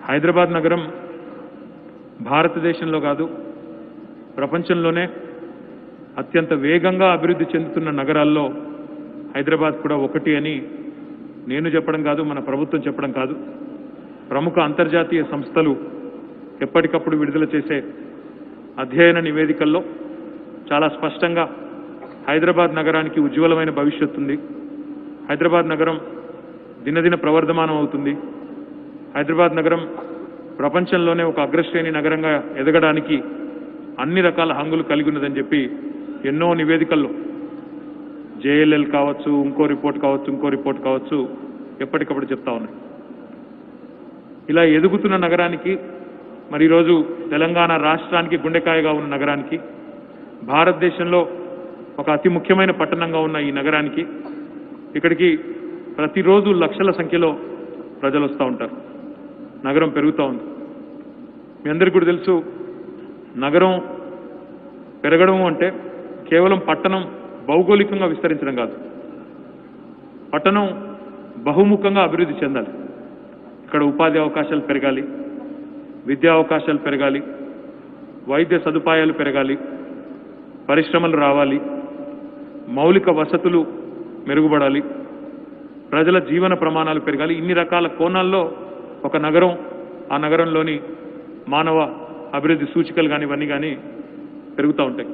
హైదరాబాద్ నగరం భారతదేశంలో కాదు ప్రపంచంలోనే అత్యంత వేగంగా అభివృద్ధి చెందుతున్న నగరాల్లో హైదరాబాద్ కూడా ఒకటి అని నేను చెప్పడం కాదు మన ప్రభుత్వం చెప్పడం కాదు ప్రముఖ అంతర్జాతీయ సంస్థలు ఎప్పటికప్పుడు విడుదల చేసే అధ్యయన నివేదికల్లో చాలా స్పష్టంగా హైదరాబాద్ నగరానికి ఉజ్వలమైన భవిష్యత్తు ఉంది హైదరాబాద్ నగరం దినదిన ప్రవర్ధమానం అవుతుంది హైదరాబాద్ నగరం ప్రపంచంలోనే ఒక అగ్రశ్రేణి నగరంగా ఎదగడానికి అన్ని రకాల హంగులు కలిగి ఉన్నదని చెప్పి ఎన్నో నివేదికల్లో జేఎల్ఎల్ కావచ్చు ఇంకో రిపోర్ట్ కావచ్చు ఇంకో రిపోర్ట్ కావచ్చు ఎప్పటికప్పుడు చెప్తా ఉన్నాయి ఇలా ఎదుగుతున్న నగరానికి మరి ఈరోజు తెలంగాణ రాష్ట్రానికి గుండెకాయగా ఉన్న నగరానికి భారతదేశంలో ఒక అతి ముఖ్యమైన పట్టణంగా ఉన్న ఈ నగరానికి ఇక్కడికి ప్రతిరోజు లక్షల సంఖ్యలో ప్రజలు వస్తూ ఉంటారు నగరం పెరుగుతూ ఉంది మీ అందరికీ కూడా తెలుసు నగరం పెరగడం అంటే కేవలం పట్టణం భౌగోళికంగా విస్తరించడం కాదు పట్టణం బహుముఖంగా అభివృద్ధి చెందాలి ఇక్కడ ఉపాధి అవకాశాలు పెరగాలి విద్యా అవకాశాలు పెరగాలి వైద్య సదుపాయాలు పెరగాలి పరిశ్రమలు రావాలి మౌలిక వసతులు మెరుగుపడాలి ప్రజల జీవన ప్రమాణాలు పెరగాలి ఇన్ని రకాల కోణాల్లో ఒక నగరం ఆ నగరంలోని మానవ అభివృద్ధి సూచికలు కానీ ఇవన్నీ కానీ పెరుగుతూ ఉంటాయి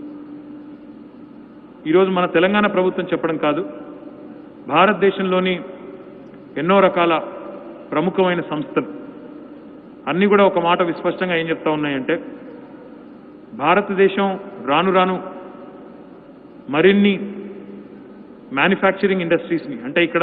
ఈరోజు మన తెలంగాణ ప్రభుత్వం చెప్పడం కాదు భారతదేశంలోని ఎన్నో రకాల ప్రముఖమైన సంస్థలు అన్నీ కూడా ఒక మాట విస్పష్టంగా ఏం చెప్తా ఉన్నాయంటే భారతదేశం రాను రాను మరిన్ని మ్యానుఫ్యాక్చరింగ్ ఇండస్ట్రీస్ని అంటే ఇక్కడ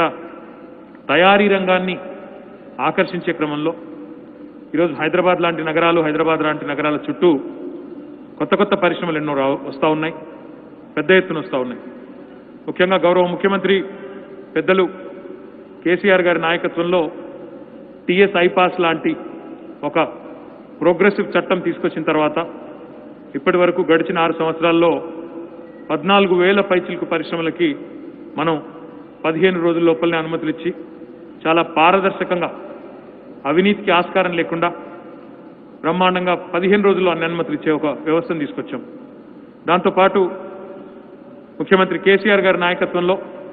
తయారీ రంగాన్ని ఆకర్షించే క్రమంలో ఈరోజు హైదరాబాద్ లాంటి నగరాలు హైదరాబాద్ లాంటి నగరాల చుట్టూ కొత్త కొత్త పరిశ్రమలు ఎన్నో రా వస్తూ ఉన్నాయి పెద్ద ఎత్తున వస్తూ ఉన్నాయి ముఖ్యంగా గౌరవ ముఖ్యమంత్రి పెద్దలు కేసీఆర్ గారి నాయకత్వంలో టిఎస్ ఐపాస్ లాంటి ఒక ప్రోగ్రెసివ్ చట్టం తీసుకొచ్చిన తర్వాత ఇప్పటి వరకు గడిచిన ఆరు సంవత్సరాల్లో పద్నాలుగు వేల పైచిలకు పరిశ్రమలకి మనం పదిహేను రోజుల లోపలనే అనుమతులు ఇచ్చి చాలా పారదర్శకంగా అవినీతికి ఆస్కారం లేకుండా బ్రహ్మాండంగా పదిహేను రోజుల్లో అన్ని అనుమతులు ఇచ్చే ఒక వ్యవస్థను తీసుకొచ్చాం దాంతోపాటు ముఖ్యమంత్రి కేసీఆర్ గారి నాయకత్వంలో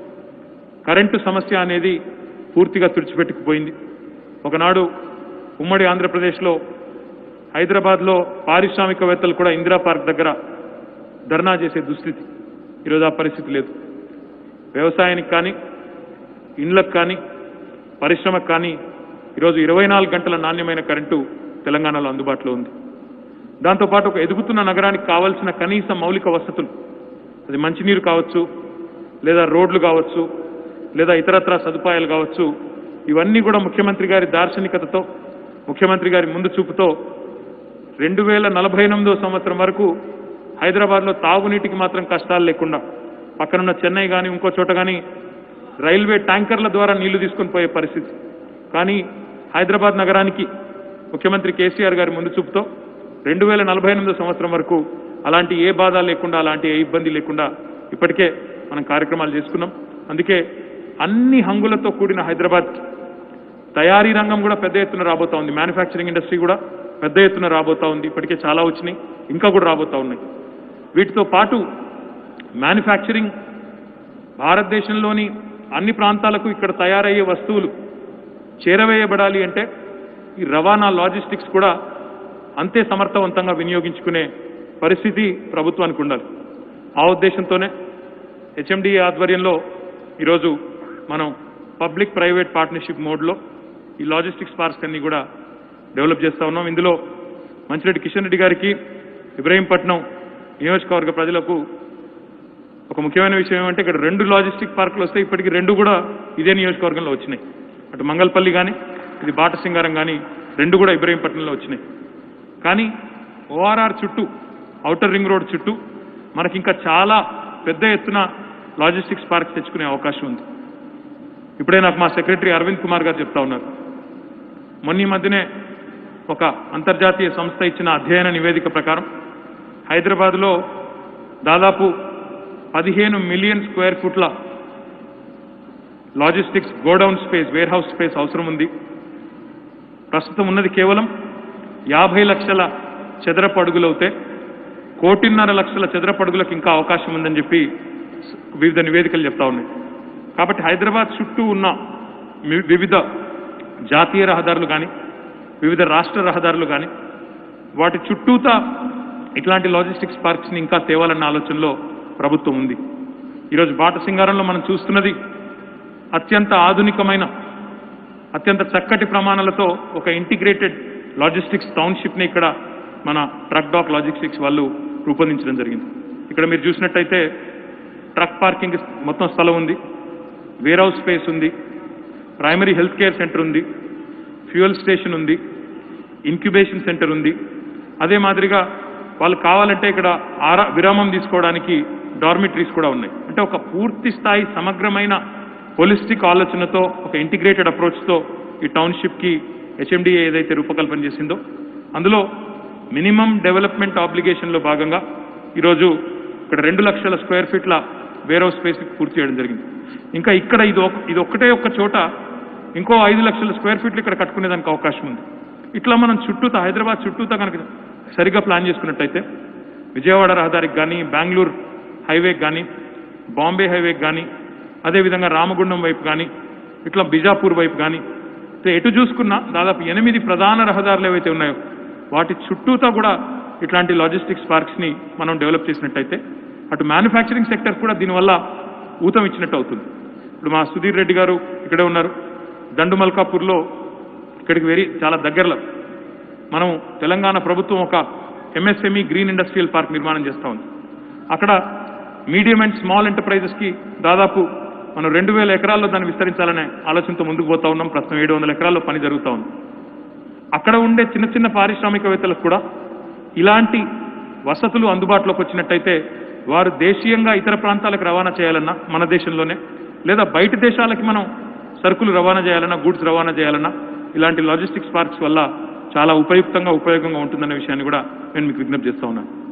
కరెంటు సమస్య అనేది పూర్తిగా తుడిచిపెట్టుకుపోయింది ఒకనాడు ఉమ్మడి ఆంధ్రప్రదేశ్లో హైదరాబాద్లో పారిశ్రామికవేత్తలు కూడా ఇందిరా పార్క్ దగ్గర ధర్నా చేసే దుస్థితి ఈరోజు ఆ పరిస్థితి లేదు వ్యవసాయానికి కానీ ఇండ్లకు కానీ పరిశ్రమకు కానీ ఈరోజు ఇరవై నాలుగు గంటల నాణ్యమైన కరెంటు తెలంగాణలో అందుబాటులో ఉంది దాంతోపాటు ఒక ఎదుగుతున్న నగరానికి కావాల్సిన కనీస మౌలిక వసతులు అది మంచినీరు కావచ్చు లేదా రోడ్లు కావచ్చు లేదా ఇతరత్ర సదుపాయాలు కావచ్చు ఇవన్నీ కూడా ముఖ్యమంత్రి గారి దార్శనికతతో ముఖ్యమంత్రి గారి ముందు చూపుతో రెండు వేల నలభై ఎనిమిదో సంవత్సరం వరకు హైదరాబాద్లో తాగునీటికి మాత్రం కష్టాలు లేకుండా పక్కనున్న చెన్నై కానీ ఇంకో చోట కానీ రైల్వే ట్యాంకర్ల ద్వారా నీళ్లు తీసుకొని పోయే పరిస్థితి కానీ హైదరాబాద్ నగరానికి ముఖ్యమంత్రి కేసీఆర్ గారి ముందు చూపుతో రెండు వేల నలభై ఎనిమిదో సంవత్సరం వరకు అలాంటి ఏ బాధ లేకుండా అలాంటి ఏ ఇబ్బంది లేకుండా ఇప్పటికే మనం కార్యక్రమాలు చేసుకున్నాం అందుకే అన్ని హంగులతో కూడిన హైదరాబాద్ తయారీ రంగం కూడా పెద్ద ఎత్తున రాబోతా ఉంది మ్యానుఫ్యాక్చరింగ్ ఇండస్ట్రీ కూడా పెద్ద ఎత్తున రాబోతా ఉంది ఇప్పటికే చాలా వచ్చినాయి ఇంకా కూడా రాబోతా ఉన్నాయి వీటితో పాటు మ్యానుఫ్యాక్చరింగ్ భారతదేశంలోని అన్ని ప్రాంతాలకు ఇక్కడ తయారయ్యే వస్తువులు చేరవేయబడాలి అంటే ఈ రవాణా లాజిస్టిక్స్ కూడా అంతే సమర్థవంతంగా వినియోగించుకునే పరిస్థితి ప్రభుత్వానికి ఉండాలి ఆ ఉద్దేశంతోనే హెచ్ఎండిఏ ఆధ్వర్యంలో ఈరోజు మనం పబ్లిక్ ప్రైవేట్ పార్ట్నర్షిప్ మోడ్లో ఈ లాజిస్టిక్స్ పార్క్స్ అన్ని కూడా డెవలప్ చేస్తా ఉన్నాం ఇందులో మంచిరెడ్డి కిషన్ రెడ్డి గారికి ఇబ్రహీంపట్నం నియోజకవర్గ ప్రజలకు ఒక ముఖ్యమైన విషయం ఏమంటే ఇక్కడ రెండు లాజిస్టిక్ పార్కులు వస్తే ఇప్పటికి రెండు కూడా ఇదే నియోజకవర్గంలో వచ్చినాయి అటు మంగళపల్లి కానీ ఇది బాటసింగారం కానీ రెండు కూడా ఇబ్రహీంపట్నంలో వచ్చినాయి కానీ ఓఆర్ఆర్ చుట్టూ ఔటర్ రింగ్ రోడ్ చుట్టూ మనకి ఇంకా చాలా పెద్ద ఎత్తున లాజిస్టిక్స్ పార్క్ తెచ్చుకునే అవకాశం ఉంది ఇప్పుడే నాకు మా సెక్రటరీ అరవింద్ కుమార్ గారు చెప్తా ఉన్నారు మొన్న ఈ మధ్యనే ఒక అంతర్జాతీయ సంస్థ ఇచ్చిన అధ్యయన నివేదిక ప్రకారం హైదరాబాద్లో దాదాపు పదిహేను మిలియన్ స్క్వేర్ ఫుట్ల logistics godown space warehouse space అవసరం ఉంది ప్రస్తుతం ఉన్నది కేవలం యాభై లక్షల చదరపు అడుగులవుతే కోటిన్నర లక్షల చదరపు అడుగులకు ఇంకా అవకాశం ఉందని చెప్పి వివిధ నివేదికలు చెప్తా ఉన్నాయి కాబట్టి హైదరాబాద్ చుట్టూ ఉన్న మి- వివిధ జాతీయ రహదారులు కానీ వివిధ రాష్ట్ర రహదారులు కానీ వాటి చుట్టూతా ఇట్లాంటి లాజిస్టిక్స్ పార్క్స్ని ఇంకా తేవాలన్న ఆలోచనలో ప్రభుత్వం ఉంది ఈరోజు బాట సింగారంలో మనం చూస్తున్నది అత్యంత ఆధునికమైన అత్యంత చక్కటి ప్రమాణాలతో ఒక ఇంటిగ్రేటెడ్ లాజిస్టిక్స్ టౌన్షిప్ని ఇక్కడ మన ట్రక్ డాక్ లాజిస్టిక్స్ వాళ్ళు రూపొందించడం జరిగింది ఇక్కడ మీరు చూసినట్టయితే ట్రక్ పార్కింగ్ మొత్తం స్థలం ఉంది వేర్ హౌస్ స్పేస్ ఉంది ప్రైమరీ హెల్త్ కేర్ సెంటర్ ఉంది ఫ్యూయల్ స్టేషన్ ఉంది ఇంక్యుబేషన్ సెంటర్ ఉంది అదే మాదిరిగా వాళ్ళు కావాలంటే ఇక్కడ ఆరా విరామం తీసుకోవడానికి డార్మిటరీస్ కూడా ఉన్నాయి అంటే ఒక పూర్తి స్థాయి సమగ్రమైన హోలిస్టిక్ ఆలోచనతో ఒక ఇంటిగ్రేటెడ్ అప్రోచ్తో ఈ టౌన్షిప్కి హెచ్ఎండిఏ ఏదైతే రూపకల్పన చేసిందో అందులో మినిమం డెవలప్మెంట్ ఆబ్లిగేషన్లో భాగంగా ఈరోజు ఇక్కడ రెండు లక్షల స్క్వేర్ ఫీట్ల వేర్ హౌస్ స్పేస్ పూర్తి చేయడం జరిగింది ఇంకా ఇక్కడ ఇది ఒక ఇది ఒక్కటే ఒక్క చోట ఇంకో ఐదు లక్షల స్క్వేర్ ఫీట్లు ఇక్కడ కట్టుకునేదానికి అవకాశం ఉంది ఇట్లా మనం చుట్టూతా హైదరాబాద్ చుట్టూతా కనుక సరిగ్గా ప్లాన్ చేసుకున్నట్టయితే విజయవాడ రహదారికి కానీ బెంగళూరు హైవేకి కానీ బాంబే హైవేకి కానీ అదేవిధంగా రామగుండం వైపు కానీ ఇట్లా బిజాపూర్ వైపు కానీ ఇట్లా ఎటు చూసుకున్నా దాదాపు ఎనిమిది ప్రధాన రహదారులు ఏవైతే ఉన్నాయో వాటి చుట్టూతా కూడా ఇట్లాంటి లాజిస్టిక్స్ పార్క్స్ని మనం డెవలప్ చేసినట్టయితే అటు మ్యానుఫ్యాక్చరింగ్ సెక్టర్ కూడా దీనివల్ల ఊతం ఇచ్చినట్టు అవుతుంది ఇప్పుడు మా సుధీర్ రెడ్డి గారు ఇక్కడే ఉన్నారు దండు మల్కాపూర్లో ఇక్కడికి వెరీ చాలా దగ్గరలో మనం తెలంగాణ ప్రభుత్వం ఒక ఎంఎస్ఎంఈ గ్రీన్ ఇండస్ట్రియల్ పార్క్ నిర్మాణం చేస్తా ఉంది అక్కడ మీడియం అండ్ స్మాల్ ఎంటర్ప్రైజెస్కి దాదాపు మనం రెండు వేల ఎకరాల్లో దాన్ని విస్తరించాలనే ఆలోచనతో ముందుకు పోతా ఉన్నాం ప్రస్తుతం ఏడు వందల ఎకరాల్లో పని జరుగుతూ ఉంది అక్కడ ఉండే చిన్న చిన్న పారిశ్రామికవేత్తలకు కూడా ఇలాంటి వసతులు అందుబాటులోకి వచ్చినట్టయితే వారు దేశీయంగా ఇతర ప్రాంతాలకు రవాణా చేయాలన్నా మన దేశంలోనే లేదా బయట దేశాలకి మనం సరుకులు రవాణా చేయాలన్నా గూడ్స్ రవాణా చేయాలన్నా ఇలాంటి లాజిస్టిక్స్ పార్క్స్ వల్ల చాలా ఉపయుక్తంగా ఉపయోగంగా ఉంటుందనే విషయాన్ని కూడా నేను మీకు విజ్ఞప్తి చేస్తా ఉన్నాను